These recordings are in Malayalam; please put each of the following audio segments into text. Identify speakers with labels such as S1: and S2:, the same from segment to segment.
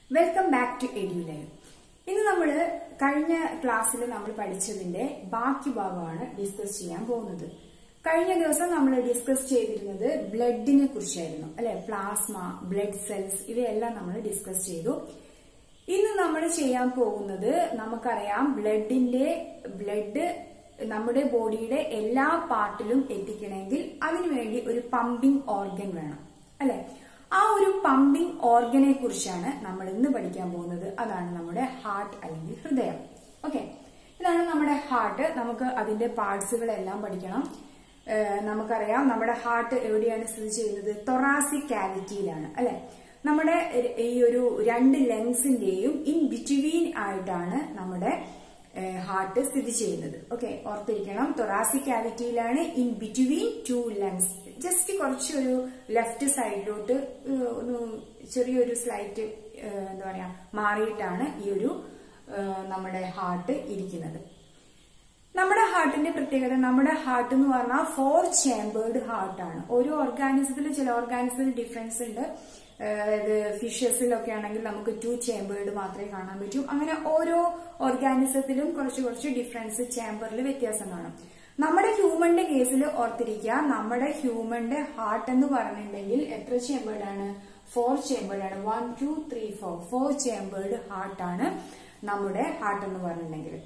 S1: Welcome back to Edu Live ഇന്ന് നമ്മൾ കഴിഞ്ഞ ക്ലാസ്സിൽ നമ്മൾ പഠിച്ചതിന്റെ ബാക്കി ഭാഗമാണ് ഡിസ്കസ് ചെയ്യാൻ പോകുന്നത് കഴിഞ്ഞ ദിവസം നമ്മൾ ഡിസ്കസ് ചെയ്തിരുന്നത് ബ്ലഡിനെ കുറിച്ചായിരുന്നു അല്ലെ പ്ലാസ്മ ബ്ലഡ് സെൽസ് ഇവയെല്ലാം നമ്മൾ ഡിസ്കസ് ചെയ്തു ഇന്ന് നമ്മൾ ചെയ്യാൻ പോകുന്നത് നമുക്കറിയാം ബ്ലഡിന്റെ ബ്ലഡ് നമ്മുടെ ബോഡിയുടെ എല്ലാ പാർട്ടിലും എത്തിക്കണമെങ്കിൽ അതിനുവേണ്ടി ഒരു പമ്പിംഗ് ഓർഗൻ വേണം അല്ലെ ആ ഒരു പമ്പിംഗ് ഓർഗനെ കുറിച്ചാണ് നമ്മൾ ഇന്ന് പഠിക്കാൻ പോകുന്നത് അതാണ് നമ്മുടെ ഹാർട്ട് അല്ലെങ്കിൽ ഹൃദയം ഓക്കെ ഇതാണ് നമ്മുടെ ഹാർട്ട് നമുക്ക് അതിന്റെ പാർട്സുകളെല്ലാം പഠിക്കണം ഏഹ് നമുക്കറിയാം നമ്മുടെ ഹാർട്ട് എവിടെയാണ് സ്ഥിതി ചെയ്യുന്നത് തൊറാസിക് കാവിറ്റിയിലാണ് അല്ലെ നമ്മുടെ ഈ ഒരു രണ്ട് ലങ്സിന്റെയും ഇൻ ബിറ്റ്വീൻ ആയിട്ടാണ് നമ്മുടെ ഹാർട്ട് സ്ഥിതി ചെയ്യുന്നത് ഓക്കെ ഓർത്തിരിക്കണം തൊറാസിക് കാവിറ്റിയിലാണ് in between two lungs just കുറച്ചൊരു ലെഫ്റ്റ് സൈഡിലോട്ട് ഒന്ന് ചെറിയൊരു സ്ലൈറ്റ് എന്താ പറയാ മാറിയിട്ടാണ് ഈ ഒരു നമ്മുടെ ഹാർട്ട് ഇരിക്കുന്നത് നമ്മുടെ ഹാർട്ടിന്റെ പ്രത്യേകത നമ്മുടെ ഹാർട്ട് എന്ന് പറഞ്ഞാൽ ഫോർ ചേമ്പേർഡ് ഹാർട്ടാണ് ഓരോ ഓർഗാനിസത്തിൽ ചില ഓർഗാനിസത്തിൽ ഡിഫറൻസ് ഉണ്ട് അതായത് ഫിഷസിലൊക്കെ ആണെങ്കിൽ നമുക്ക് ടു ചേമ്പേർഡ് മാത്രമേ കാണാൻ പറ്റൂ അങ്ങനെ ഓരോ ഓർഗാനിസത്തിലും കുറച്ച് കുറച്ച് ഡിഫറൻസ് ചേമ്പറിൽ വ്യത്യാസം കാണും നമ്മുടെ ഹ്യൂമന്റെ കേസിൽ ഓർത്തിരിക്കുക നമ്മുടെ ഹ്യൂമന്റെ ഹാർട്ട് എന്ന് പറഞ്ഞിട്ടുണ്ടെങ്കിൽ എത്ര ചേമ്പേർഡ് ആണ് ഫോർ ചേമ്പേർഡ് ആണ് one two three four four chambered ഹാർട്ടാണ് നമ്മുടെ ഹാർട്ട് എന്ന് പറഞ്ഞിട്ടുണ്ടെങ്കിൽ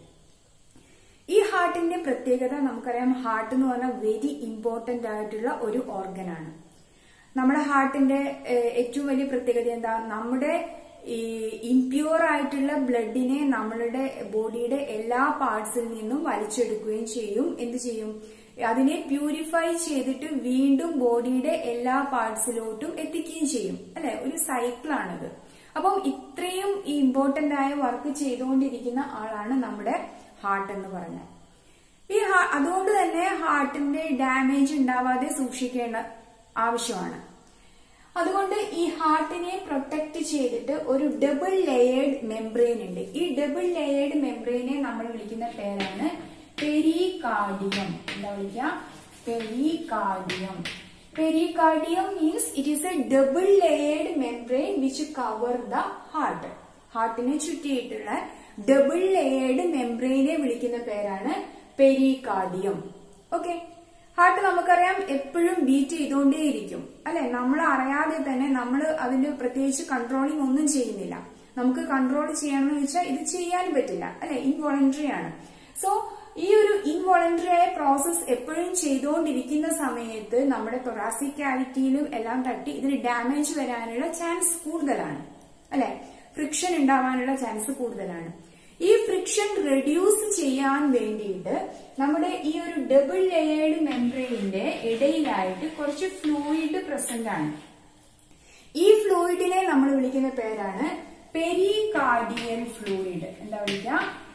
S1: ഈ ഹാർട്ടിന്റെ പ്രത്യേകത നമുക്കറിയാം ഹാർട്ട് എന്ന് പറഞ്ഞാൽ വെരി ഇമ്പോർട്ടന്റ് ആയിട്ടുള്ള ഒരു ഓർഗനാണ് നമ്മുടെ ഹാർട്ടിന്റെ ഏറ്റവും വലിയ പ്രത്യേകത എന്താ നമ്മുടെ ഈ ഇംപ്യൂർ ആയിട്ടുള്ള ബ്ലഡിനെ നമ്മളുടെ ബോഡിയുടെ എല്ലാ പാർട്സിൽ നിന്നും വലിച്ചെടുക്കുകയും ചെയ്യും എന്ത് ചെയ്യും അതിനെ പ്യൂരിഫൈ ചെയ്തിട്ട് വീണ്ടും ബോഡിയുടെ എല്ലാ പാർട്സിലോട്ടും എത്തിക്കുകയും ചെയ്യും അല്ലെ ഒരു സൈക്കിളാണിത് അപ്പം ഇത്രയും ഇമ്പോർട്ടന്റ് ആയ വർക്ക് ചെയ്തുകൊണ്ടിരിക്കുന്ന ആളാണ് നമ്മുടെ ഹാർട്ട് എന്ന് പറഞ്ഞാൽ ഈ അതുകൊണ്ട് തന്നെ ഹാർട്ടിന്റെ ഡാമേജ് ഉണ്ടാവാതെ സൂക്ഷിക്കേണ്ട ആവശ്യമാണ് അതുകൊണ്ട് ഈ ഹാർട്ടിനെ പ്രൊട്ടക്ട് ചെയ്തിട്ട് ഒരു ഡബിൾ ലെയേർഡ് മെംബ്രെയിൻ ഉണ്ട് ഈ ഡബിൾ ലെയേർഡ് മെംബ്രെയിനെ നമ്മൾ വിളിക്കുന്ന പേരാണ് പെരികാർഡിയം എന്താ വിളിക്കുക pericardium pericardium means it is a double layered membrane which cover the heart ഹാർട്ടിനെ ചുറ്റിയിട്ടുള്ള ഡബിൾ ലെയേർഡ് മെംബ്രെയിനെ വിളിക്കുന്ന പേരാണ് പെരികാർഡിയം ഓക്കെ ഹാർട്ട് നമുക്കറിയാം എപ്പോഴും ബീറ്റ് ചെയ്തുകൊണ്ടേയിരിക്കും അല്ലെ നമ്മൾ അറിയാതെ തന്നെ നമ്മൾ അതിന്റെ പ്രത്യേകിച്ച് കൺട്രോളിങ് ഒന്നും ചെയ്യുന്നില്ല നമുക്ക് കൺട്രോൾ ചെയ്യണമെന്ന് വെച്ചാൽ ഇത് ചെയ്യാൻ പറ്റില്ല അല്ലെ ഇൻവോളണ്ടറി ആണ് സോ ഈ ഒരു ഇൻവോളണ്ടറി ആയ പ്രോസസ് എപ്പോഴും ചെയ്തുകൊണ്ടിരിക്കുന്ന സമയത്ത് നമ്മുടെ തൊറാസിക് കാവിറ്റിയിലും എല്ലാം തട്ടി ഇതിന് ഡാമേജ് വരാനുള്ള ചാൻസ് കൂടുതലാണ് അല്ലെ ഫ്രിക്ഷൻ ഉണ്ടാവാനുള്ള ചാൻസ് കൂടുതലാണ് ഈ ഫ്രിക്ഷൻ റെഡ്യൂസ് ചെയ്യാൻ വേണ്ടിയിട്ട് നമ്മുടെ ഈ ഒരു ഡബിൾ ലെയേർഡ് മെംബ്രെയിന്റെ ഇടയിലായിട്ട് കുറച്ച് ഫ്ലൂയിഡ് പ്രസന്റ് ആണ് ഈ ഫ്ലൂയിഡിനെ നമ്മൾ വിളിക്കുന്ന പേരാണ് പെരികാർഡിയൽ ഫ്ലൂയിഡ് എന്താ വിളിക്കുക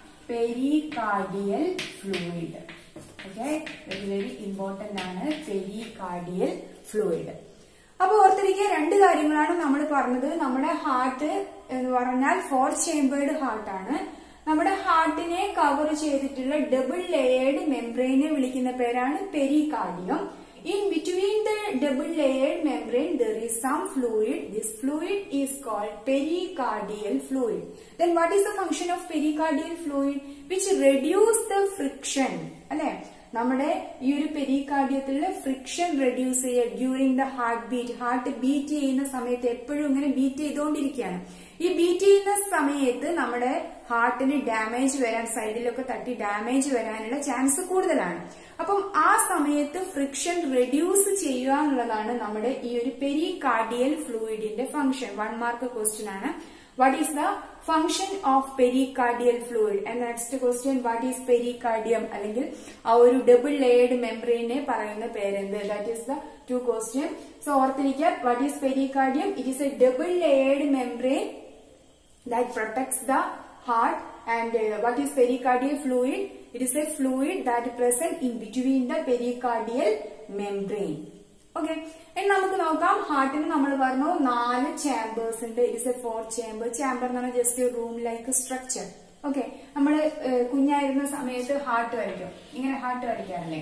S1: pericardial fluid okay very very important ആണ് പെരികാർഡിയൽ ഫ്ലൂയിഡ് അപ്പൊ ഓർത്തിരിക്കുക രണ്ട് കാര്യങ്ങളാണ് നമ്മൾ പറഞ്ഞത് നമ്മുടെ ഹാർട്ട് എന്ന് പറഞ്ഞാൽ ഫോർ ചേമ്പേർഡ് ഹാർട്ടാണ് നമ്മുടെ ഹാർട്ടിനെ കവർ ചെയ്തിട്ടുള്ള ഡബിൾ ലെയേർഡ് മെംബ്രെയിനെ വിളിക്കുന്ന പേരാണ് pericardium in between the double layered membrane there is some fluid this fluid is called pericardial fluid then what is the function of pericardial fluid which reduce the friction അല്ലെ നമ്മുടെ ഈ ഒരു പെരികാർഡിയത്തിലെ ഫ്രിക്ഷൻ റെഡ്യൂസ് ചെയ്യുക during the heart beat heart beat ചെയ്യുന്ന സമയത്ത് എപ്പോഴും ഇങ്ങനെ ബീറ്റ് ചെയ്തുകൊണ്ടിരിക്കുകയാണ് ഈ ബീറ്റ് ചെയ്യുന്ന സമയത്ത് നമ്മുടെ ഹാർട്ടിന് ഡാമേജ് വരാൻ സൈഡിലൊക്കെ തട്ടി ഡാമേജ് വരാനുള്ള ചാൻസ് കൂടുതലാണ് അപ്പം ആ സമയത്ത് ഫ്രിക്ഷൻ റെഡ്യൂസ് ചെയ്യുക എന്നുള്ളതാണ് നമ്മുടെ ഈ ഒരു പെരികാർഡിയൽ ഫ്ലൂയിഡിന്റെ ഫംഗ്ഷൻ വൺ മാർക്ക് ക്വസ്റ്റ്യൻ ആണ് what is the function of pericardial fluid and next question what is pericardium അല്ലെങ്കിൽ ആ ഒരു ഡബിൾ ലെയർഡ് മെംബ്രെയിനെ പറയുന്ന പേരെന്ത് that is the two question so ഓർത്തിരിക്കുക what is pericardium it is a double layered membrane that protects the heart and uh, what is pericardial fluid it is a fluid that present in between the pericardial membrane okay ഇനി നമുക്ക് നോക്കാം ഹാർട്ടിന് നമ്മൾ പറഞ്ഞു നാല് ചേമ്പേഴ്സ് ഉണ്ട് it's a four chamber chamber എന്ന് പറഞ്ഞാൽ just room like structure okay നമ്മൾ കുഞ്ഞായിരുന്ന സമയത്ത് ഹാർട്ട് വരയ്ക്കും ഇങ്ങനെ ഹാർട്ട് വരയ്ക്കാറില്ലേ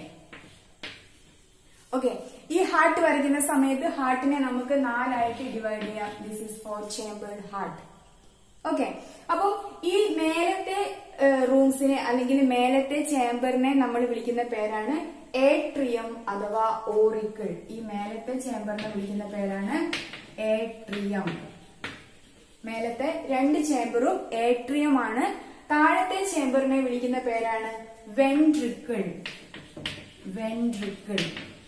S1: ഓക്കെ ഈ ഹാർട്ട് വരയ്ക്കുന്ന സമയത്ത് ഹാർട്ടിനെ നമുക്ക് നാലായിട്ട് ഡിവൈഡ് ചെയ്യാം this is four chambered heart okay അപ്പം ഈ മേലത്തെ റൂംസിനെ അല്ലെങ്കിൽ മേലത്തെ ചേംബറിനെ നമ്മൾ വിളിക്കുന്ന പേരാണ് ഏട്രിയം അഥവാ ഓറിക്കിൾ ഈ മേലത്തെ ചേംബറിനെ വിളിക്കുന്ന പേരാണ് ഏട്രിയം മേലത്തെ രണ്ട് ചേംബറും ഏട്രിയം ആണ് താഴത്തെ ചേംബറിനെ വിളിക്കുന്ന പേരാണ് വെൻട്രിക്കിൾ വെൻട്രിക്കിൾ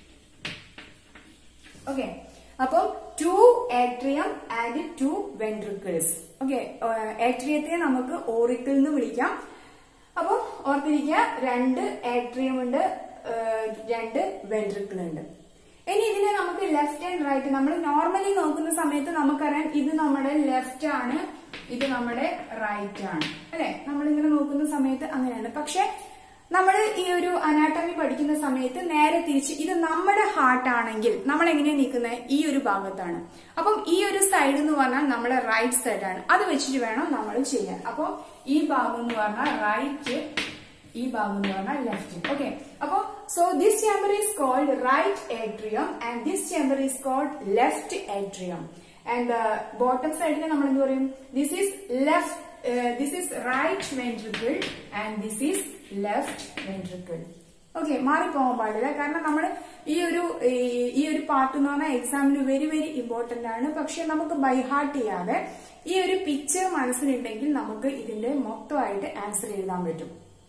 S1: ഓക്കെ അപ്പം two atrium and two ventricles okay ഏട്രിയത്തെ നമുക്ക് ഓറിക്കിൾ എന്ന് വിളിക്കാം അപ്പം ഓർത്തിരിക്കുക രണ്ട് ഏട്രിയം ഉണ്ട് ഏഹ്, രണ്ട് വെൻട്രിക്കിൾ ഉണ്ട് ഇനി ഇതിനെ നമുക്ക് ലെഫ്റ്റ് ആൻഡ് റൈറ്റ് നമ്മൾ നോർമലി നോക്കുന്ന സമയത്ത് നമുക്കറിയാം ഇത് നമ്മുടെ ലെഫ്റ്റ് ആണ് ഇത് നമ്മുടെ റൈറ്റ് ആണ് അല്ലെ നമ്മളിങ്ങനെ നോക്കുന്ന സമയത്ത് അങ്ങനെയാണ് പക്ഷെ നമ്മൾ ഈ ഒരു അനാട്ടമി പഠിക്കുന്ന സമയത്ത് നേരെ തിരിച്ച് ഇത് നമ്മുടെ ഹാർട്ട് ആണെങ്കിൽ നമ്മൾ എങ്ങനെയാ നിൽക്കുന്നത് ഈ ഒരു ഭാഗത്താണ് അപ്പം ഈ ഒരു സൈഡ് എന്ന് പറഞ്ഞാൽ നമ്മളെ റൈറ്റ് സൈഡ് ആണ് അത് വെച്ചിട്ട് വേണം നമ്മൾ ചെയ്യാൻ അപ്പം ഈ ഭാഗം എന്ന് പറഞ്ഞാൽ റൈറ്റ് ഈ ഭാഗം എന്ന് പറഞ്ഞാൽ ലെഫ്റ്റ് ഓക്കെ അപ്പൊ so this chamber is called right atrium and this chamber is called left atrium and bottom സൈഡിൽ നമ്മൾ എന്ത് പറയും this is left this is right ventricle and this is left ventricle okay മാറിപ്പോകാൻ പാടില്ല കാരണം നമ്മൾ ഈ ഒരു ഈ- ഈ ഒരു പാർട്ട് എന്ന് പറഞ്ഞാൽ എക്സാമിന് വെരി വെരി ഇമ്പോർട്ടന്റ് ആണ് പക്ഷെ നമുക്ക് ബൈ ഹാർട്ട് ചെയ്യാതെ ഈ ഒരു പിക്ചർ മനസ്സിലുണ്ടെങ്കിൽ നമുക്ക് ഇതിന്റെ മൊത്തമായിട്ട് ആൻസർ എഴുതാൻ പറ്റും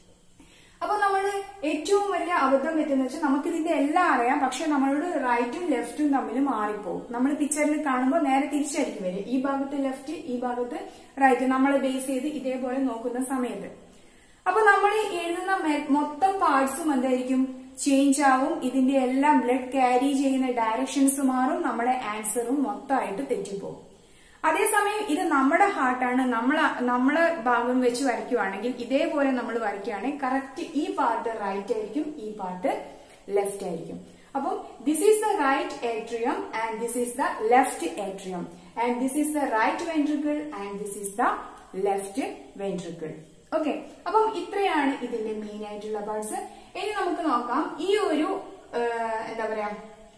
S1: അപ്പൊ നമ്മൾ ഏറ്റവും വലിയ അബദ്ധം പറ്റുന്ന വെച്ചാൽ നമുക്ക് ഇതിന്റെ എല്ലാം അറിയാം പക്ഷെ നമ്മളോട് റൈറ്റും ലെഫ്റ്റും തമ്മിൽ മാറിപ്പോകും നമ്മൾ പിക്ചറിൽ കാണുമ്പോൾ നേരെ തിരിച്ചായിരിക്കും വരിക ഈ ഭാഗത്ത് ലെഫ്റ്റ് ഈ ഭാഗത്ത് റൈറ്റ് നമ്മളെ ബേസ് ചെയ്ത് ഇതേപോലെ നോക്കുന്ന സമയത്ത് അപ്പൊ നമ്മൾ എഴുതുന്ന മെ- മൊത്തം പാർട്സും എന്തായിരിക്കും ചേഞ്ച് ആവും ഇതിന്റെ എല്ലാം ബ്ലഡ് ക്യാരി ചെയ്യുന്ന ഡയറക്ഷൻസ് മാറും നമ്മുടെ ആൻസറും മൊത്തമായിട്ട് തെറ്റിപ്പോകും അതേസമയം ഇത് നമ്മുടെ ഹാർട്ടാണ് നമ്മൾ നമ്മളെ ഭാഗം വെച്ച് വരയ്ക്കുവാണെങ്കിൽ ഇതേപോലെ നമ്മൾ വരയ്ക്കുകയാണെങ്കിൽ കറക്റ്റ് ഈ പാർട്ട് റൈറ്റ് ആയിരിക്കും ഈ പാർട്ട് ലെഫ്റ്റ് ആയിരിക്കും അപ്പം this is the right atrium and this is the left atrium and this is the right ventricle and this is the left ventricle okay അപ്പം ഇത്രയാണ് ഇതിന്റെ മെയിൻ ആയിട്ടുള്ള പാർട്സ് ഇനി നമുക്ക് നോക്കാം ഈ ഒരു ആ, എന്താ പറയാ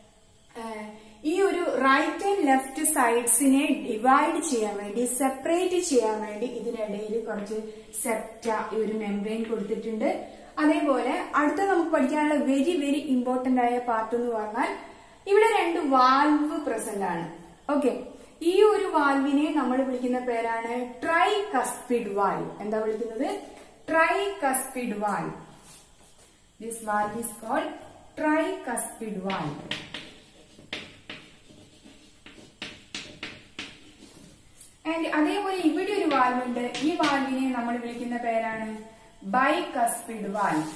S1: ഏഹ് ഈ ഒരു റൈറ്റ് ആൻഡ് ലെഫ്റ്റ് സൈഡ്സിനെ ഡിവൈഡ് ചെയ്യാൻ വേണ്ടി സെപ്പറേറ്റ് ചെയ്യാൻ വേണ്ടി ഇതിനിടയിൽ കുറച്ച് സെപ്റ്റ ഈ ഒരു മെംബ്രെയിൻ കൊടുത്തിട്ടുണ്ട് അതേപോലെ അടുത്ത നമുക്ക് പഠിക്കാനുള്ള വെരി വെരി ഇമ്പോർട്ടന്റ് ആയ പാർട്ട് എന്ന് പറഞ്ഞാൽ ഇവിടെ രണ്ട് വാൽവ് പ്രസന്റ് ആണ് ഓക്കെ ഈ ഒരു വാൽവിനെ നമ്മൾ വിളിക്കുന്ന പേരാണ് ട്രൈ കസ്പിഡ് വാൽവ് എന്താ വിളിക്കുന്നത് tricuspid valve this valve is called tricuspid valve and അതേപോലെ ഇവിടെ ഒരു വാൽവ് ഉണ്ട് ഈ വാൽവിനെ നമ്മൾ വിളിക്കുന്ന പേരാണ് bicuspid valve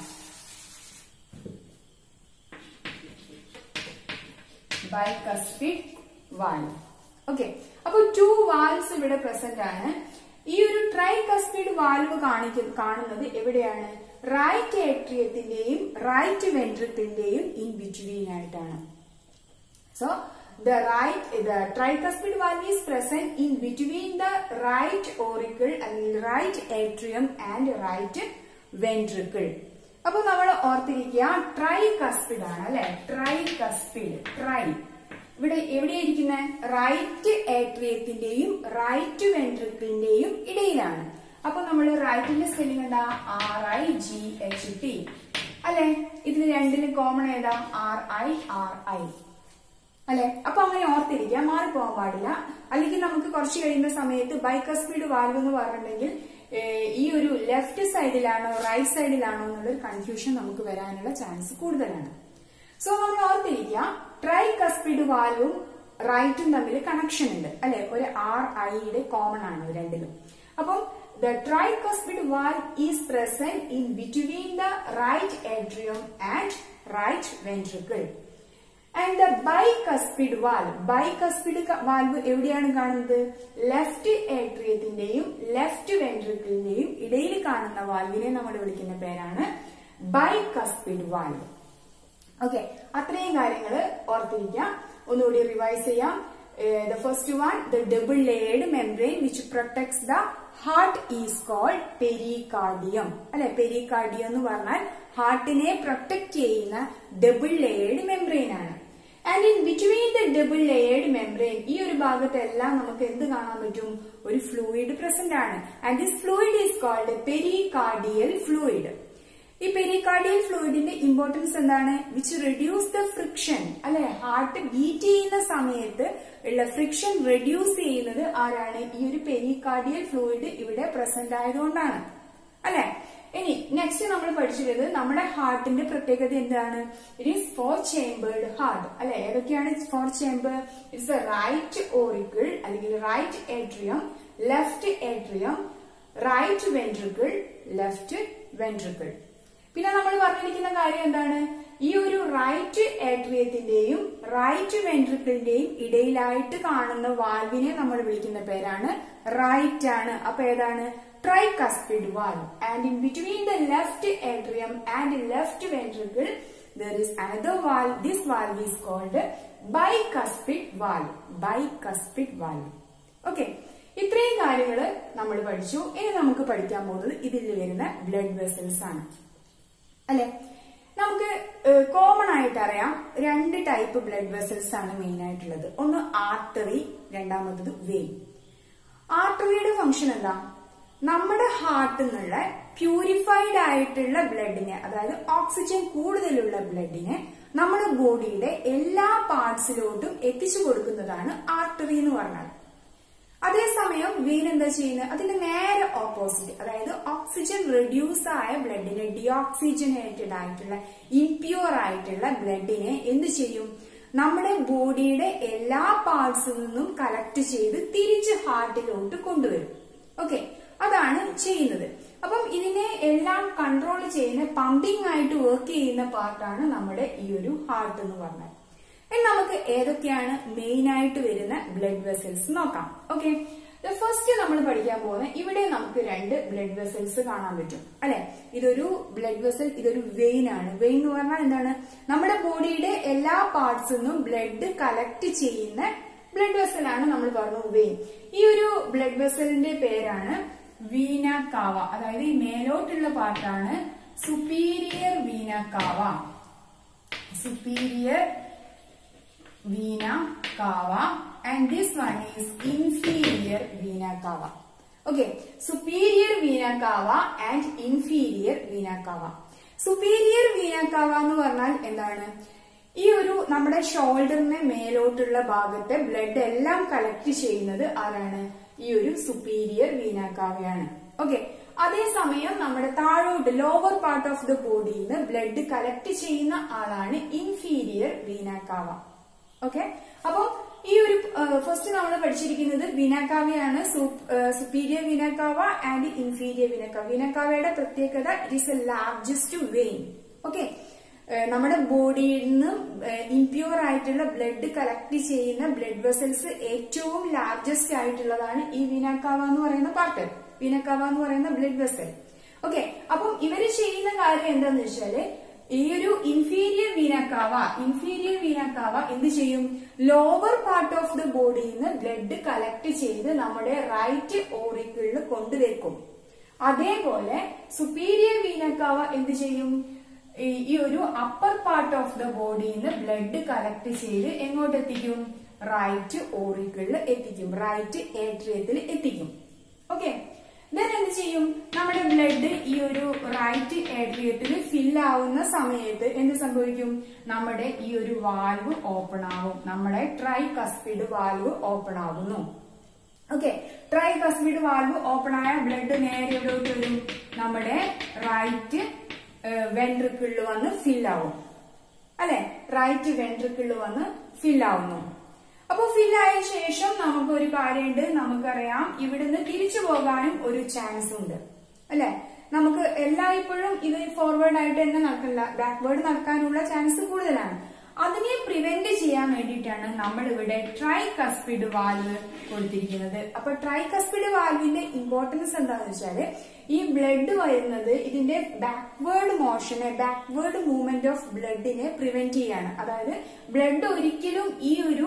S1: bicuspid valve okay അപ്പൊ ടു വാൽവ്സ് ഇവിടെ പ്രസന്റ് ആണ് ഈ ഒരു ട്രൈകസ്പിഡ് വാൽവ് കാണിക്കുന്ന കാണുന്നത് എവിടെയാണ് റൈറ്റ് ഏട്രിയത്തിന്റെയും റൈറ്റ് വെൻട്രിക്കിന്റെയും ഇൻ ബിറ്റ്വീൻ ആയിട്ടാണ് So the right, the tricuspid valve is present in between the right auricle and right atrium and right ventricle. അപ്പൊ നമ്മൾ ഓർത്തിരിക്കുക ട്രൈ കസ്പിഡ് ആണ് അല്ലെ ട്രൈ കസ്പിഡ് ട്രൈ ഇവിടെ എവിടെയിരിക്കുന്ന റൈറ്റ് ഏട്രിയത്തിന്റെയും റൈറ്റ് വെൻട്രിക്കിളിന്റെയും ഇടയിലാണ് അപ്പൊ നമ്മൾ റൈറ്റിന്റെ സ്പെല്ലിംഗ് എന്താ R I G H T അല്ലെ ഇതിന് രണ്ടിലും കോമൺ ഏതാ ആർ ഐ ആർ ഐ അല്ലെ അപ്പൊ അങ്ങനെ ഓർത്തിരിക്കുക മാറിപ്പോകാൻ പാടില്ല അല്ലെങ്കിൽ നമുക്ക് കുറച്ച് കഴിയുന്ന സമയത്ത് ബൈക്കസ്പീഡ് വാൽവ് എന്ന് പറഞ്ഞിട്ടുണ്ടെങ്കിൽ ഏഹ്, ഈ ഒരു ലെഫ്റ്റ് സൈഡിലാണോ റൈറ്റ് സൈഡിലാണോ എന്നുള്ളൊരു കൺഫ്യൂഷൻ നമുക്ക് വരാനുള്ള ചാൻസ് കൂടുതലാണ് സോ നമ്മൾ ഓർത്തിരിക്കുക ട്രൈ കസ്പീഡ് വാൽവും റൈറ്റും തമ്മിൽ കണക്ഷൻ ഉണ്ട് അല്ലെ ഒരു ആർ ഐയുടെ കോമൺ ആണ് ഇത് രണ്ടിലും അപ്പം the tricuspid valve is present in between the right atrium and right ventricle and the bicuspid valve bicuspid valve എവിടെയാണ് കാണുന്നത് ലെഫ്റ്റ് ഏട്രിയത്തിന്റെയും ലെഫ്റ്റ് വെൻട്രിക്കിളിന്റെയും ഇടയിൽ കാണുന്ന വാൽവിനെ നമ്മൾ വിളിക്കുന്ന പേരാണ് ബൈകസ്പിഡ് വാൽവ് ഓക്കെ അത്രയും കാര്യങ്ങൾ ഓർത്തിരിക്കാം ഒന്നുകൂടി റിവൈസ് ചെയ്യാം the first one the double layered membrane which protects the heart is called pericardium അല്ലെ പെരികാർഡിയം എന്ന് പറഞ്ഞാൽ ഹാർട്ടിനെ പ്രൊട്ടക്ട് ചെയ്യുന്ന ഡബിൾ ലെയർഡ് മെംബ്രെയിൻ ആണ് and in between the double layered membrane ഈ ഒരു ഭാഗത്തെല്ലാം നമുക്ക് എന്ത് കാണാൻ പറ്റും ഒരു ഫ്ലൂയിഡ് പ്രസന്റ് ആണ് and this fluid is called pericardial fluid ഈ പെരികാർഡിയൽ ഫ്ലൂയിഡിന്റെ ഇമ്പോർട്ടൻസ് എന്താണ് വിച്ച് റെഡ്യൂസ് ദ ഫ്രിക്ഷൻ അല്ലെ ഹാർട്ട് ബീറ്റ് ചെയ്യുന്ന സമയത്ത് ഉള്ള ഫ്രിക്ഷൻ റെഡ്യൂസ് ചെയ്യുന്നത് ആരാണ് ഈ ഒരു പെരികാർഡിയൽ ഫ്ലൂയിഡ് ഇവിടെ പ്രസന്റ് ആയതുകൊണ്ടാണ് അല്ലെ ഇനി നെക്സ്റ്റ് നമ്മൾ പഠിച്ചിട്ടുള്ളത് നമ്മുടെ ഹാർട്ടിന്റെ പ്രത്യേകത എന്താണ് it is four chambered heart അല്ലെ ഏതൊക്കെയാണ് four chamber it's a right auricle അല്ലെങ്കിൽ right atrium left atrium right ventricle left ventricle പിന്നെ നമ്മൾ പറഞ്ഞിരിക്കുന്ന കാര്യം എന്താണ് ഈ ഒരു റൈറ്റ് ഏട്രിയത്തിന്റെയും റൈറ്റ് വെൻട്രിക്കിളിന്റെയും ഇടയിലായിട്ട് കാണുന്ന വാൽവിനെ നമ്മൾ വിളിക്കുന്ന പേരാണ് റൈറ്റ് ആണ് അപ്പൊ ഏതാണ് tricuspid valve and in between the left atrium and left ventricle there is another valve this valve is called bicuspid valve bicuspid valve okay ഇത്രയും കാര്യങ്ങൾ നമ്മൾ പഠിച്ചു ഇനി നമുക്ക് പഠിക്കാൻ പോകുന്നത് ഇതിൽ വരുന്ന ബ്ലഡ് വെസൽസ് ആണ് അല്ലെ നമുക്ക് കോമൺ ആയിട്ട് അറിയാം രണ്ട് ടൈപ്പ് ബ്ലഡ് വെസൽസ് ആണ് മെയിൻ ആയിട്ടുള്ളത് ഒന്ന് ആർട്ടറി രണ്ടാമത്തത് വെയിൻ ആർട്ടറിയുടെ ഫംഗ്ഷൻ എന്താ നമ്മുടെ ഹാർട്ടിൽ നിന്നുള്ള പ്യൂരിഫൈഡ് ആയിട്ടുള്ള ബ്ലഡിനെ അതായത് ഓക്സിജൻ കൂടുതലുള്ള ബ്ലഡിനെ നമ്മുടെ ബോഡിയുടെ എല്ലാ പാർട്സിലോട്ടും എത്തിച്ചു കൊടുക്കുന്നതാണ് ആർട്ടറി എന്ന് പറഞ്ഞാൽ അതേസമയം വെയിൻ എന്താ ചെയ്യുന്നത് അതിന്റെ നേരെ ഓപ്പോസിറ്റ് അതായത് ഓക്സിജൻ റെഡ്യൂസ് ആയ ബ്ലഡിനെ ഡിയോക്സിജനേറ്റഡ് ആയിട്ടുള്ള ഇംപ്യൂർ ആയിട്ടുള്ള ബ്ലഡിനെ എന്ത് ചെയ്യും നമ്മുടെ ബോഡിയുടെ എല്ലാ പാർട്സിൽ നിന്നും കളക്ട് ചെയ്ത് തിരിച്ച് ഹാർട്ടിലോട്ട് കൊണ്ടുവരും ഓക്കെ അതാണ് ചെയ്യുന്നത് അപ്പം ഇതിനെ എല്ലാം കൺട്രോൾ ചെയ്യുന്ന പമ്പിംഗ് ആയിട്ട് വർക്ക് ചെയ്യുന്ന പാർട്ടാണ് നമ്മുടെ ഈ ഒരു ഹാർട്ട് എന്ന് പറഞ്ഞാൽ ഇനി നമുക്ക് ഏതൊക്കെയാണ് മെയിൻ ആയിട്ട് വരുന്ന ബ്ലഡ് വെസൽസ് നോക്കാം ഓക്കെ ഫസ്റ്റ് നമ്മൾ പഠിക്കാൻ പോകുന്ന ഇവിടെ നമുക്ക് രണ്ട് ബ്ലഡ് വെസൽസ് കാണാൻ പറ്റും അല്ലെ ഇതൊരു ബ്ലഡ് വെസൽ ഇതൊരു വെയിൻ ആണ് വെയിൻ എന്ന് പറഞ്ഞാൽ എന്താണ് നമ്മുടെ ബോഡിയുടെ എല്ലാ പാർട്സിൽ നിന്നും ബ്ലഡ് കളക്ട് ചെയ്യുന്ന ബ്ലഡ് വെസലാണ് നമ്മൾ പറഞ്ഞു വെയിൻ ഈ ഒരു ബ്ലഡ് വെസലിന്റെ പേരാണ് വീന കാവ അതായത് ഈ മേലോട്ടുള്ള പാർട്ടാണ് superior vena cava superior vena cava and this one is inferior vena cava okay superior vena cava and inferior vena cava superior vena cava എന്ന് പറഞ്ഞാൽ എന്താണ് ഈ ഒരു നമ്മുടെ ഷോൾഡറിന് മേലോട്ടുള്ള ഭാഗത്തെ ബ്ലഡ് എല്ലാം കളക്ട് ചെയ്യുന്നത് ആരാണ് ഈ ഒരു സുപ്പീരിയർ വീനാക്കാവയാണ് ഓക്കെ അതേസമയം നമ്മുടെ താഴോട്ട് ലോവർ പാർട്ട് ഓഫ് ദ ബോഡിയിൽ നിന്ന് ബ്ലഡ് കളക്ട് ചെയ്യുന്ന ആളാണ് ഇൻഫീരിയർ വീനാക്കാവ ഓക്കെ അപ്പൊ ഈ ഒരു ഫസ്റ്റ് നമ്മൾ പഠിച്ചിരിക്കുന്നത് വിനാക്കാവയാണ് superior vena cava and inferior vena cava വിനാക്കാവയുടെ പ്രത്യേകത it is a largest vein okay നമ്മുടെ ബോഡിയിൽ നിന്ന് ഇംപ്യൂർ ആയിട്ടുള്ള ബ്ലഡ് കളക്ട് ചെയ്യുന്ന ബ്ലഡ് വെസൽസ് ഏറ്റവും ലാർജസ്റ്റ് ആയിട്ടുള്ളതാണ് ഈ വിനാക്കാവ എന്ന് പറയുന്ന പാർട്ട് വിനാക്കാവ എന്ന് പറയുന്ന ബ്ലഡ് വെസൽ ഓക്കെ അപ്പം ഇവര് ചെയ്യുന്ന കാര്യം എന്താന്ന് വെച്ചാല് ഈ ഒരു ഇൻഫീരിയർ വീനാക്കാവ ഇൻഫീരിയർ വീനാക്കാവ എന്ത് ചെയ്യും ലോവർ പാർട്ട് ഓഫ് ദ ബോഡിയിൽ നിന്ന് ബ്ലഡ് കളക്ട് ചെയ്ത് നമ്മുടെ റൈറ്റ് ഓറിക്കിളിൽ കൊണ്ടുവെക്കും അതേപോലെ സുപ്പീരിയർ വീനാക്കാവ എന്ത് ചെയ്യും ഈ ഒരു അപ്പർ പാർട്ട് ഓഫ് ദ ബോഡിയിൽ നിന്ന് ബ്ലഡ് കളക്ട് ചെയ്ത് എങ്ങോട്ട് എത്തിക്കും റൈറ്റ് ഓറിക്കിളിൽ എത്തിക്കും റൈറ്റ് ഏട്രിയത്തിൽ എത്തിക്കും ഓക്കെ ദെൻ എന്ത് ചെയ്യും നമ്മുടെ ബ്ലഡ് ഈ ഒരു റൈറ്റ് ഏട്രിയത്തിൽ ഫിൽ ആവുന്ന സമയത്ത് എന്ത് സംഭവിക്കും നമ്മുടെ ഈ ഒരു വാൽവ് ഓപ്പൺ ആവും നമ്മുടെ ട്രൈ കസ്പിഡ് വാൽവ് ഓപ്പൺ ആവുന്നു okay tricuspid valve open ആയ ബ്ലഡ് നേരെ എവിടോട്ട് വരും നമ്മുടെ റൈറ്റ് വെൻട്രിക്കിളിൽ വന്ന് ഫിൽ ആവും അല്ലെ റൈറ്റ് വെൻട്രിക്കിളിൽ വന്ന് ഫിൽ ആവുന്നു അപ്പൊ ഫിൽ ആയ ശേഷം നമുക്ക് ഒരു കാര്യമുണ്ട് നമുക്കറിയാം ഇവിടുന്ന് തിരിച്ചു പോകാനും ഒരു ചാൻസ് ഉണ്ട് അല്ലെ നമുക്ക് എല്ലായ്പ്പോഴും ഇത് ഫോർവേഡ് ആയിട്ട് തന്നെ നടക്കില്ല ബാക്ക്വേർഡ് നടക്കാനുള്ള ചാൻസ് കൂടുതലാണ് അതിനെ പ്രിവെന്റ് ചെയ്യാൻ വേണ്ടിയിട്ടാണ് നമ്മൾ ഇവിടെ ട്രൈ കസ്പിഡ് വാൽവ് കൊടുത്തിരിക്കുന്നത് അപ്പൊ ട്രൈ കസ്പിഡ് വാൽവിന്റെ ഇമ്പോർട്ടൻസ് എന്താണെന്ന് വെച്ചാല് ഈ ബ്ലഡ് വരുന്നത് ഇതിന്റെ ബാക്ക്വേർഡ് മോഷനെ ബാക്ക്വേർഡ് മൂവ്മെന്റ് ഓഫ് ബ്ലഡിനെ പ്രിവെന്റ് ചെയ്യാണ് അതായത് ബ്ലഡ് ഒരിക്കലും ഈ ഒരു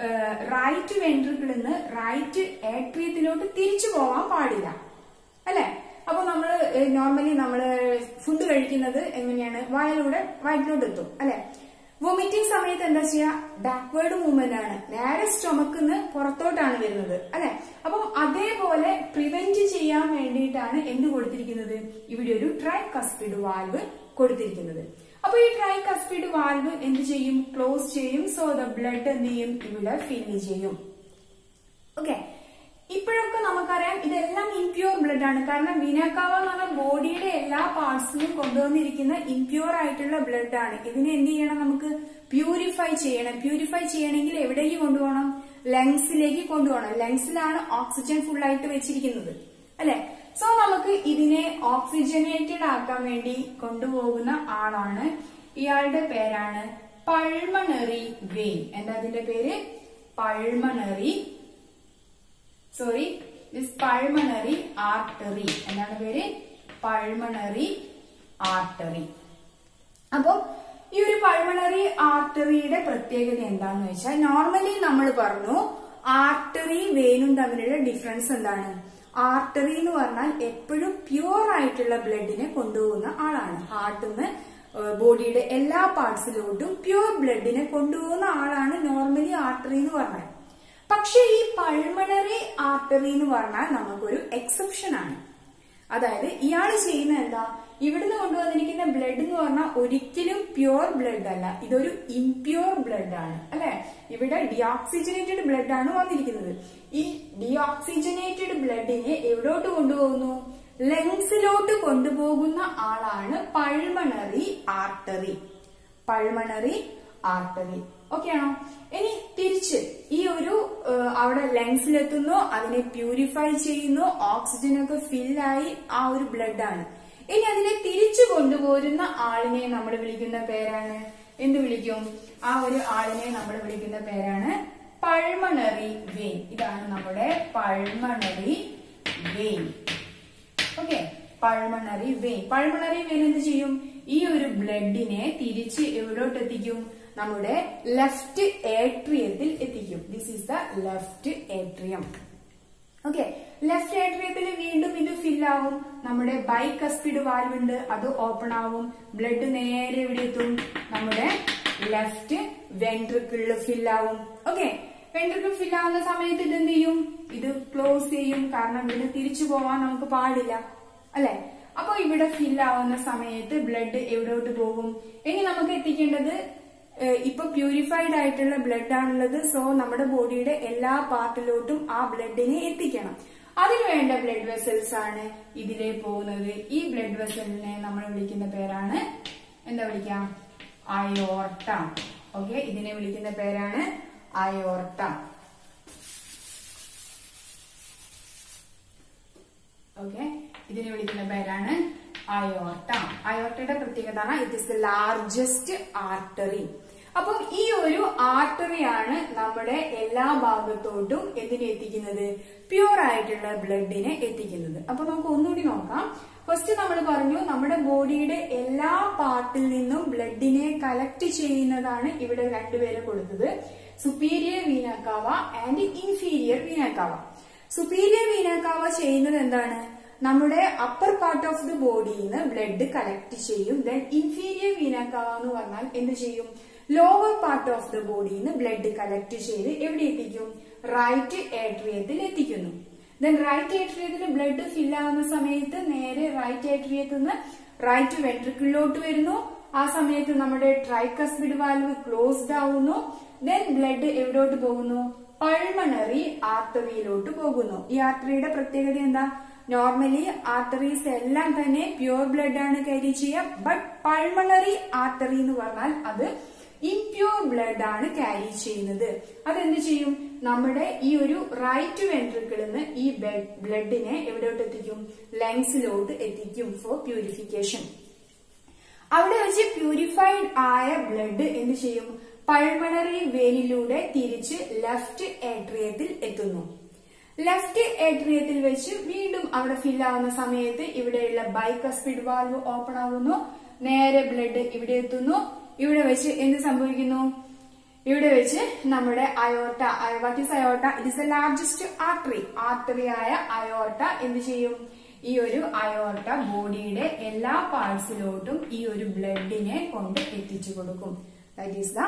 S1: റൈറ്റ് വെൻട്രിക്കിൾ നിന്ന് റൈറ്റ് ഏട്രിയത്തിലോട്ട് തിരിച്ചു പോകാൻ പാടില്ല അല്ലെ അപ്പൊ നമ്മൾ നോർമലി നമ്മൾ ഫുഡ് കഴിക്കുന്നത് എങ്ങനെയാണ് വായിലൂടെ വയറ്റിലോട്ട് എത്തും അല്ലെ വൊമിറ്റിംഗ് സമയത്ത് എന്താ ചെയ്യാ ബാക്ക്വേർഡ് മൂവ്മെന്റ് ആണ് നേരെ സ്റ്റൊമക്കിന്ന് പുറത്തോട്ടാണ് വരുന്നത് അല്ലെ അപ്പം അതേപോലെ പ്രിവെന്റ് ചെയ്യാൻ വേണ്ടിയിട്ടാണ് എന്ത് കൊടുത്തിരിക്കുന്നത് ഇവിടെ ഒരു ട്രൈ കസ്പിഡ് വാൽവ് കൊടുത്തിരിക്കുന്നത് അപ്പൊ ഈ ട്രൈ കസ്പിഡ് വാൽവ് എന്ത് ചെയ്യും ക്ലോസ് ചെയ്യും സോ ദ ബ്ലഡ് എന്ത് ചെയ്യും ഇവിടെ ഫില്ല് ചെയ്യും ഓക്കെ ഇപ്പോഴൊക്കെ നമുക്കറിയാം ഇതെല്ലാം ഇംപ്യൂർ ബ്ലഡ് ആണ് കാരണം വിനക്കാവ എന്ന് പറഞ്ഞ ബോഡിയുടെ എല്ലാ പാർട്സിലും കൊണ്ടുവന്നിരിക്കുന്ന ഇംപ്യൂർ ആയിട്ടുള്ള ബ്ലഡ് ആണ് ഇതിനെ എന്ത് ചെയ്യണം നമുക്ക് പ്യൂരിഫൈ ചെയ്യണം പ്യൂരിഫൈ ചെയ്യണമെങ്കിൽ എവിടേക്ക് കൊണ്ടുപോകണം ലങ്സിലേക്ക് കൊണ്ടുപോകണം ലങ്സിലാണ് ഓക്സിജൻ ഫുൾ ആയിട്ട് വെച്ചിരിക്കുന്നത് അല്ലെ സോ നമുക്ക് ഇതിനെ ഓക്സിജനേറ്റഡ് ആക്കാൻ വേണ്ടി കൊണ്ടുപോകുന്ന ആളാണ് ഇയാളുടെ പേരാണ് പൾമണറി വെയിൻ എന്താ അതിന്റെ പേര് pulmonary sorry this pulmonary artery എന്താണ് പേര് പൾമണറി ആർട്ടറി അപ്പോ ഈ ഒരു പൾമണറി ആർട്ടറിയുടെ പ്രത്യേകത എന്താന്ന് വെച്ചാൽ നോർമലി നമ്മൾ പറഞ്ഞു ആർട്ടറി വെയിനും തമ്മിലുള്ള ഡിഫറൻസ് എന്താണ് ആർട്ടറി എന്ന് പറഞ്ഞാൽ എപ്പോഴും പ്യുവർ ആയിട്ടുള്ള ബ്ലഡിനെ കൊണ്ടുപോകുന്ന ആളാണ് ഹാർട്ടിൽ നിന്ന് ബോഡിയുടെ എല്ലാ പാർട്സിലോട്ടും പ്യുവർ ബ്ലഡിനെ കൊണ്ടുപോകുന്ന ആളാണ് നോർമലി ആർട്ടറി എന്ന് പറഞ്ഞാൽ പക്ഷെ ഈ പൾമണറി ആർട്ടറി എന്ന് പറഞ്ഞാൽ നമുക്കൊരു എക്സെപ്ഷൻ ആണ് അതായത് ഇയാൾ ചെയ്യുന്ന എന്താ ഇവിടുന്ന് കൊണ്ടുവന്നിരിക്കുന്ന ബ്ലഡ് എന്ന് പറഞ്ഞാൽ ഒരിക്കലും പ്യുവർ ബ്ലഡ് അല്ല ഇതൊരു ഇംപ്യൂർ ബ്ലഡ് ആണ് അല്ലെ ഇവിടെ ഡിയോക്സിജനേറ്റഡ് ബ്ലഡ് ആണ് വന്നിരിക്കുന്നത് ഈ ഡിയോക്സിജനേറ്റഡ് ബ്ലഡിനെ എവിടോട്ട് കൊണ്ടുപോകുന്നു ലങ്സിലോട്ട് കൊണ്ടുപോകുന്ന ആളാണ് pulmonary artery pulmonary artery okay ആണോ ഇനി തിരിച്ച് ഈ ഒരു ഏഹ്, അവിടെ ലങ്സിലെത്തുന്നു അതിനെ പ്യൂരിഫൈ ചെയ്യുന്നു ഓക്സിജൻ ഒക്കെ ഫില്ലായി ആ ഒരു ബ്ലഡ് ആണ് ഇനി അതിനെ തിരിച്ചു കൊണ്ടുപോരുന്ന ആളിനെ നമ്മൾ വിളിക്കുന്ന പേരാണ് എന്ത് വിളിക്കും ആ ഒരു ആളിനെ നമ്മൾ വിളിക്കുന്ന പേരാണ് പൾമണറി വെയിൻ ഇതാണ് നമ്മുടെ pulmonary vein okay pulmonary vein pulmonary vein എന്ത് ചെയ്യും ഈ ഒരു ബ്ലഡിനെ തിരിച്ച് എവിടോട്ട് എത്തിക്കും നമ്മുടെ ലെഫ്റ്റ് ഏട്രിയത്തിൽ എത്തിക്കും this is the left atrium okay left ഏട്രിയത്തിൽ വീണ്ടും ഇത് ഫിൽ ആവും നമ്മുടെ ബൈക്കസ്പിഡ് വാൽവ് ഉണ്ട് അത് ഓപ്പൺ ആവും ബ്ലഡ് നേരെ എവിടെ എത്തും നമ്മുടെ ലെഫ്റ്റ് വെൻട്രിക്കിളിൽ ഫിൽ ആവും ഓക്കെ വെൻട്രിക്കിൾ ഫിൽ ആവുന്ന സമയത്ത് ഇത് എന്ത് ചെയ്യും ഇത് ക്ലോസ് ചെയ്യും കാരണം ഇതിന് തിരിച്ചു പോവാൻ നമുക്ക് പാടില്ല അല്ലെ അപ്പൊ ഇവിടെ ഫിൽ ആവുന്ന സമയത്ത് ബ്ലഡ് എവിടോട്ട് പോകും ഇനി നമുക്ക് എത്തിക്കേണ്ടത് ഏഹ് ഇപ്പൊ പ്യൂരിഫൈഡ് ആയിട്ടുള്ള ബ്ലഡ് ആണുള്ളത് സോ നമ്മുടെ ബോഡിയുടെ എല്ലാ പാർട്ടിലോട്ടും ആ ബ്ലഡിനെ എത്തിക്കണം അതിനു വേണ്ട ബ്ലഡ് വെസൽസ് ആണ് ഇതിലേ പോകുന്നത് ഈ ബ്ലഡ് വെസലിനെ നമ്മൾ വിളിക്കുന്ന പേരാണ് എന്താ വിളിക്കാം അയോർട്ട ഓക്കെ ഇതിനെ വിളിക്കുന്ന പേരാണ് അയോർട്ട ഓക്കെ ഇതിനെ വിളിക്കുന്ന പേരാണ് അയോർട്ട അയോർട്ടയുടെ പ്രത്യേകത it is the largest artery അപ്പം ഈ ഒരു ആർട്ടറിയാണ് നമ്മുടെ എല്ലാ ഭാഗത്തോട്ടും എന്തിനെ എത്തിക്കുന്നത് പ്യൂർ ആയിട്ടുള്ള ബ്ലഡിനെ എത്തിക്കുന്നത് അപ്പൊ നമുക്ക് ഒന്നുകൂടി നോക്കാം ഫസ്റ്റ് നമ്മൾ പറഞ്ഞു നമ്മുടെ ബോഡിയുടെ എല്ലാ പാർട്ടിൽ നിന്നും ബ്ലഡിനെ കളക്ട് ചെയ്യുന്നതാണ് ഇവിടെ രണ്ടുപേരെ കൊടുത്തത് superior vena cava and inferior vena cava superior vena cava ചെയ്യുന്നത് എന്താണ് നമ്മുടെ അപ്പർ പാർട്ട് ഓഫ് ദി ബോഡിയിൽ നിന്ന് ബ്ലഡ് കളക്ട് ചെയ്യും ദെൻ ഇൻഫീരിയർ വീനാക്കാവ എന്ന് പറഞ്ഞാൽ എന്ത് ചെയ്യും ലോവർ പാർട്ട് ഓഫ് ദി ബോഡിയിൽ നിന്ന് ബ്ലഡ് കളക്ട് ചെയ്ത് എവിടെ എത്തിക്കും റൈറ്റ് ഏട്രിയത്തിൽ എത്തിക്കുന്നു ദെൻ റൈറ്റ് ഏട്രിയത്തിൽ ബ്ലഡ് ഫിൽ ആവുന്ന സമയത്ത് നേരെ റൈറ്റ് ഏട്രിയത്തിൽ നിന്ന് റൈറ്റ് വെൻട്രിക്കിളിലോട്ട് വരുന്നു ആ സമയത്ത് നമ്മുടെ ട്രൈക്കസ്മിഡ് വാൽവ് ക്ലോസ്ഡ് ആവുന്നു ദെൻ ബ്ലഡ് എവിടോട്ട് പോകുന്നു പൾമണറി ആർട്ടറിയിലോട്ട് പോകുന്നു ഈ ആർട്ടറിയുടെ പ്രത്യേകത എന്താ നോർമലി ആർട്ടറീസ് എല്ലാം തന്നെ പ്യുവർ ബ്ലഡ് ആണ് ക്യാരി ചെയ്യുക ബട്ട് പൾമണറി ആർട്ടറി എന്ന് പറഞ്ഞാൽ അത് ഇംപ്യൂർ ബ്ലഡ് ആണ് ക്യാരി ചെയ്യുന്നത് അതെന്ത് ചെയ്യും നമ്മുടെ ഈ ഒരു റൈറ്റ് വെൻട്രിക്കിളിൽ നിന്ന് ഈ ബ്ലഡിനെ എവിടോട്ട് എത്തിക്കും ലങ്സിലോട്ട് എത്തിക്കും ഫോർ പ്യൂരിഫിക്കേഷൻ അവിടെ വെച്ച് പ്യൂരിഫൈഡ് ആയ ബ്ലഡ് എന്ത് ചെയ്യും പൾമണറി വെയിനിലൂടെ തിരിച്ച് ലെഫ്റ്റ് ഏട്രിയത്തിൽ എത്തുന്നു ലെഫ്റ്റ് ഏട്രിയത്തിൽ വെച്ച് വീണ്ടും അവിടെ ഫിൽ ആവുന്ന സമയത്ത് ഇവിടെയുള്ള ബൈക്കസ്പിഡ് വാൽവ് ഓപ്പൺ ആവുന്നു നേരെ ബ്ലഡ് ഇവിടെ എത്തുന്നു ഇവിടെ വെച്ച് എന്ത് സംഭവിക്കുന്നു ഇവിടെ വെച്ച് നമ്മുടെ aorta what is aorta it is the largest artery artery ആയ അയോർട്ട എന്ത് ചെയ്യും ഈ ഒരു അയോർട്ട ബോഡിയുടെ എല്ലാ പാർട്സിലോട്ടും ഈ ഒരു ബ്ലഡിനെ കൊണ്ട് എത്തിച്ചു കൊടുക്കും ദാറ്റ് ഈസ് ദ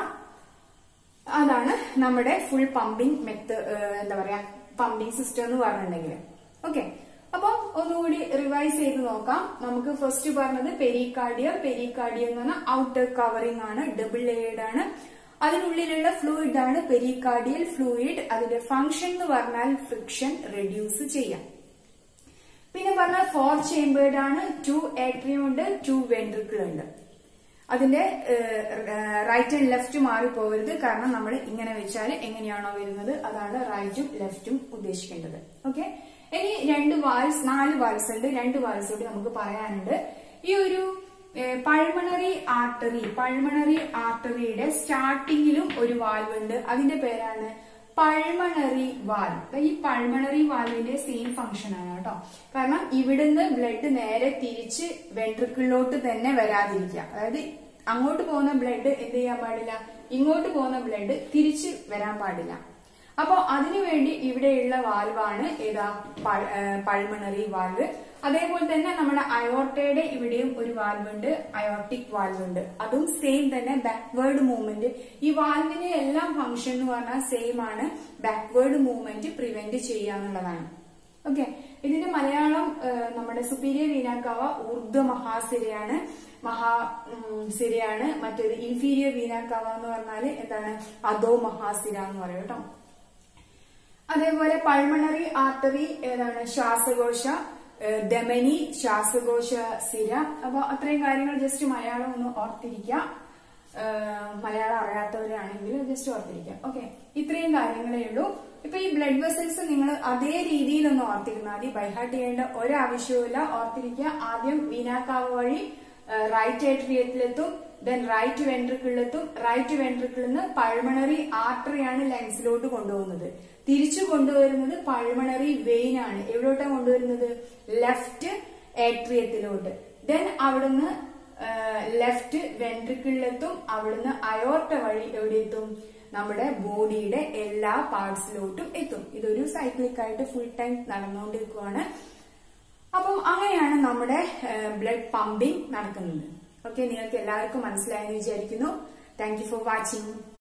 S1: അതാണ് നമ്മുടെ ഫുൾ പമ്പിംഗ് മെത്ത് എന്താ പറയാ പമ്പിംഗ് സിസ്റ്റം എന്ന് പറഞ്ഞിട്ടുണ്ടെങ്കിൽ ഓക്കെ അപ്പം ഒന്നുകൂടി റിവൈസ് ചെയ്ത് നോക്കാം നമുക്ക് ഫസ്റ്റ് പറഞ്ഞത് പെരിക്കാർഡിയം പെരിക്കാർഡിയം എന്ന് പറഞ്ഞാൽ ഔട്ടർ കവറിംഗ് ആണ് ഡബിൾ ലെയർഡ് ആണ് അതിനുള്ളിലുള്ള ഫ്ലൂയിഡ് ആണ് പെരിക്കാർഡിയൽ ഫ്ലൂയിഡ് അതിന്റെ ഫംഗ്ഷൻ എന്ന് പറഞ്ഞാൽ ഫ്രിക്ഷൻ റെഡ്യൂസ് ചെയ്യാം പിന്നെ പറഞ്ഞാൽ ഫോർ ചേമ്പേർഡ് ആണ് ടു ഏട്രിയം ഉണ്ട് ടു വെൻട്രിക്കിൾ ഉണ്ട് അതിന്റെ റൈറ്റ് ആൻഡ് ലെഫ്റ്റ് മാറിപ്പോകരുത് കാരണം നമ്മൾ ഇങ്ങനെ വെച്ചാൽ എങ്ങനെയാണോ വരുന്നത് അതാണ് റൈറ്റും ലെഫ്റ്റും ഉദ്ദേശിക്കേണ്ടത് ഓക്കെ ഇനി രണ്ട് വാൽസ് നാല് വാൽസ് ഉണ്ട് രണ്ട് വാൽസ് കൂടി നമുക്ക് പറയാനുണ്ട് ഈ ഒരു പൾമണറി ആർട്ടറി പൾമണറി ആർട്ടറിയുടെ സ്റ്റാർട്ടിങ്ങിലും ഒരു വാൽവ് ഉണ്ട് അതിന്റെ പേരാണ് പൾമണറി വാൽവ് ഈ പൾമണറി വാൽവിന്റെ സെയിം ഫംഗ്ഷൻ ആണ് കേട്ടോ കാരണം ഇവിടുന്ന് ബ്ലഡ് നേരെ തിരിച്ച് വെൻട്രിക്കിളിലോട്ട് തന്നെ വരാതിരിക്കുക അതായത് അങ്ങോട്ട് പോകുന്ന ബ്ലഡ് എന്ത് ചെയ്യാൻ പാടില്ല ഇങ്ങോട്ട് പോകുന്ന ബ്ലഡ് തിരിച്ച് വരാൻ പാടില്ല അപ്പോ അതിനുവേണ്ടി ഇവിടെയുള്ള വാൽവാണ് ഏതാ പൾമണറി വാൽവ് അതേപോലെ തന്നെ നമ്മുടെ അയോർട്ടയുടെ ഇവിടെയും ഒരു വാൽവ് ഉണ്ട് അയോർട്ടിക് വാൽവ് ഉണ്ട് അതും സെയിം തന്നെ ബാക്ക്വേർഡ് മൂവ്മെന്റ് ഈ വാൽവിന്റെ എല്ലാം ഫംഗ്ഷൻ എന്ന് പറഞ്ഞാൽ സെയിം ആണ് ബാക്ക്വേർഡ് മൂവ്മെന്റ് പ്രിവെന്റ് ചെയ്യുക എന്നുള്ളതാണ് ഓക്കെ ഇതിന്റെ മലയാളം നമ്മുടെ സുപ്പീരിയർ വീനാക്കാവ ഊർധ്വ മഹാസിരയാണ് മഹാ സിരയാണ് മറ്റേത് ഇൻഫീരിയർ വീനാക്കാവ എന്ന് പറഞ്ഞാൽ എന്താണ് അധോ മഹാസിര എന്ന് പറയും കേട്ടോ അതേപോലെ പൾമണറി ആർട്ടറി ഏതാണ് ശ്വാസകോശ ദമനി ശ്വാസകോശ സിര അപ്പൊ അത്രയും കാര്യങ്ങൾ ജസ്റ്റ് മലയാളം ഒന്ന് ഓർത്തിരിക്കുക മലയാളം അറിയാത്തവരാണെങ്കിൽ ജസ്റ്റ് ഓർത്തിരിക്കുക ഓക്കെ ഇത്രയും കാര്യങ്ങളേ ഉള്ളൂ ഇപ്പൊ ഈ ബ്ലഡ് വെസൽസ് നിങ്ങൾ അതേ രീതിയിൽ ഒന്ന് ഓർത്തിരുന്നാൽ മതി ബൈഹാർട്ട് ചെയ്യേണ്ട ഒരാവശ്യവുമില്ല ഓർത്തിരിക്കുക ആദ്യം വീനാക്കാവ് വഴി റൈറ്റ് ഏട്രിയത്തിലെത്തും ദെൻ റൈറ്റ് വെൻട്രിക്കിളിലെത്തും റൈറ്റ് വെൻട്രിക്കിളിൽ നിന്ന് പൾമണറി ആർട്ടറിയാണ് ലങ്സിലോട്ട് കൊണ്ടുപോകുന്നത് തിരിച്ചു കൊണ്ടുവരുന്നത് പൾമണറി വെയിൻ ആണ് എവിടോട്ടാണ് കൊണ്ടുവരുന്നത് ലെഫ്റ്റ് ഏട്രിയത്തിലോട്ട് ദെൻ അവിടുന്ന് ലെഫ്റ്റ് വെൻട്രിക്കിളിലെത്തും അവിടുന്ന് അയോർട്ട വഴി എവിടെ എത്തും നമ്മുടെ ബോഡിയുടെ എല്ലാ പാർട്സിലോട്ടും എത്തും ഇതൊരു സൈക്ലിക് ആയിട്ട് ഫുൾ ടൈം നടന്നുകൊണ്ടിരിക്കുകയാണ് അപ്പം അങ്ങനെയാണ് നമ്മുടെ ബ്ലഡ് പമ്പിംഗ് നടക്കുന്നത് ഓക്കെ നിങ്ങൾക്ക് എല്ലാവർക്കും മനസ്സിലായെന്ന് വിചാരിക്കുന്നു താങ്ക് യു ഫോർ വാച്ചിങ്